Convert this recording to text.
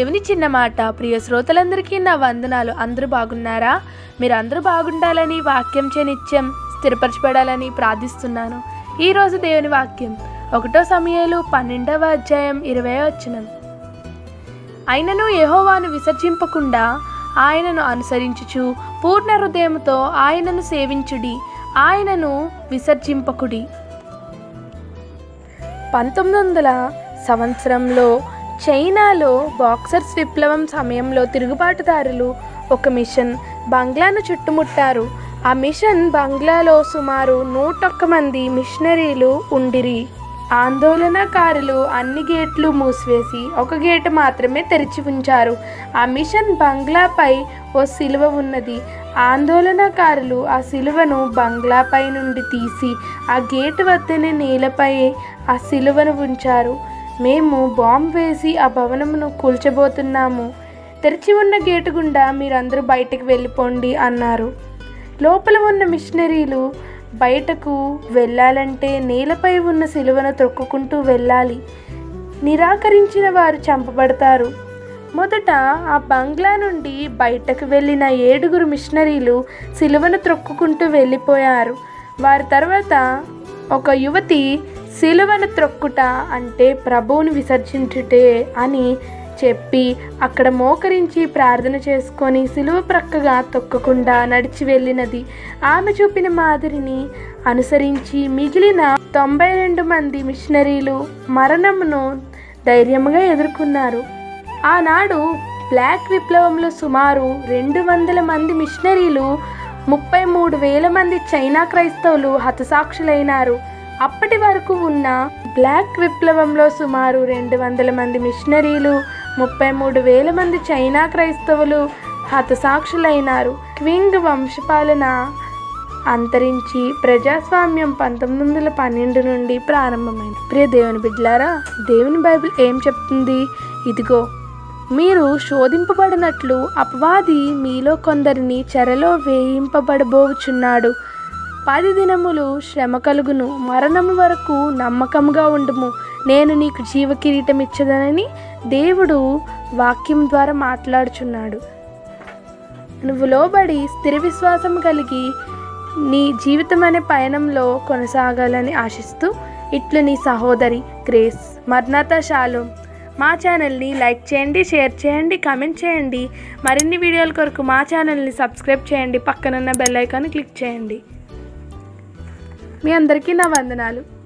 దేవుని చిన్న మాట ప్రియ శ్రోతలందరికీ నా వందనాలు అందరూ బాగున్నారా మీరు అందరూ బాగుండాలని వాక్యం నిత్యం స్థిరపరచబడాలని ప్రార్థిస్తున్నాను ఈరోజు దేవుని వాక్యం ఒకటో సమయాలు పన్నెండవ అధ్యాయం ఇరవై వచనం అయినను యెహోవాను విసర్జింపకుండా ఆయనను అనుసరించుచు పూర్ణ హృదయంతో ఆయనను సేవించుడి ఆయనను విసర్జింపకుడి పంతొమ్మిది వందల సంవత్సరంలో చైనాలో బాక్సర్స్ విప్లవం సమయంలో తిరుగుబాటుదారులు ఒక మిషన్ బంగ్లాను చుట్టుముట్టారు ఆ మిషన్ బంగ్లాలో సుమారు నూటొక్క మంది మిషనరీలు ఉండిరి ఆందోళనకారులు అన్ని గేట్లు మూసివేసి ఒక గేటు మాత్రమే తెరిచి ఉంచారు ఆ మిషన్ బంగ్లాపై ఓ సిలువ ఉన్నది ఆందోళనకారులు ఆ సిలువను బంగ్లాపై నుండి తీసి ఆ గేటు వద్దనే నేలపై ఆ సిలువను ఉంచారు మేము బాంబు వేసి ఆ భవనమును కూల్చబోతున్నాము తెరిచి ఉన్న గేటు గుండా మీరందరూ బయటకు వెళ్ళిపోండి అన్నారు లోపల ఉన్న మిషనరీలు బయటకు వెళ్ళాలంటే నేలపై ఉన్న సిలువను త్రొక్కుకుంటూ వెళ్ళాలి నిరాకరించిన వారు చంపబడతారు మొదట ఆ బంగ్లా నుండి బయటకు వెళ్ళిన ఏడుగురు మిషనరీలు సిలువను త్రొక్కుకుంటూ వెళ్ళిపోయారు వారి తర్వాత ఒక యువతి సిలువను త్రొక్కుట అంటే ప్రభువుని విసర్జించుటే అని చెప్పి అక్కడ మోకరించి ప్రార్థన చేసుకొని సిలువ ప్రక్కగా తొక్కకుండా నడిచి వెళ్ళినది ఆమె చూపిన మాదిరిని అనుసరించి మిగిలిన తొంభై రెండు మంది మిషనరీలు మరణమును ధైర్యముగా ఎదుర్కొన్నారు ఆనాడు బ్లాక్ విప్లవంలో సుమారు రెండు వందల మంది మిషనరీలు ముప్పై మూడు వేల మంది చైనా క్రైస్తవులు హతసాక్షులైనారు అప్పటి వరకు ఉన్న బ్లాక్ విప్లవంలో సుమారు రెండు వందల మంది మిషనరీలు ముప్పై మూడు వేల మంది చైనా క్రైస్తవులు హతసాక్షులైనారు క్వింగ్ వంశపాలన అంతరించి ప్రజాస్వామ్యం పంతొమ్మిది వందల పన్నెండు నుండి ప్రారంభమైంది ప్రియ దేవుని బిడ్డలారా దేవుని బైబిల్ ఏం చెప్తుంది ఇదిగో మీరు శోధింపబడినట్లు అపవాది మీలో కొందరిని చెరలో వేయింపబడబోచున్నాడు పది దినములు శ్రమ కలుగును మరణము వరకు నమ్మకముగా ఉండుము నేను నీకు జీవ కిరీటం ఇచ్చదనని దేవుడు వాక్యం ద్వారా మాట్లాడుచున్నాడు నువ్వు లోబడి స్థిర విశ్వాసం కలిగి నీ జీవితం అనే పయనంలో కొనసాగాలని ఆశిస్తూ ఇట్లు నీ సహోదరి గ్రేస్ మర్నాథ షాలోం మా ఛానల్ని లైక్ చేయండి షేర్ చేయండి కామెంట్ చేయండి మరిన్ని వీడియోల కొరకు మా ఛానల్ని సబ్స్క్రైబ్ చేయండి పక్కనున్న బెల్ ఐకాన్ క్లిక్ చేయండి మీ అందరికీ నా వందనాలు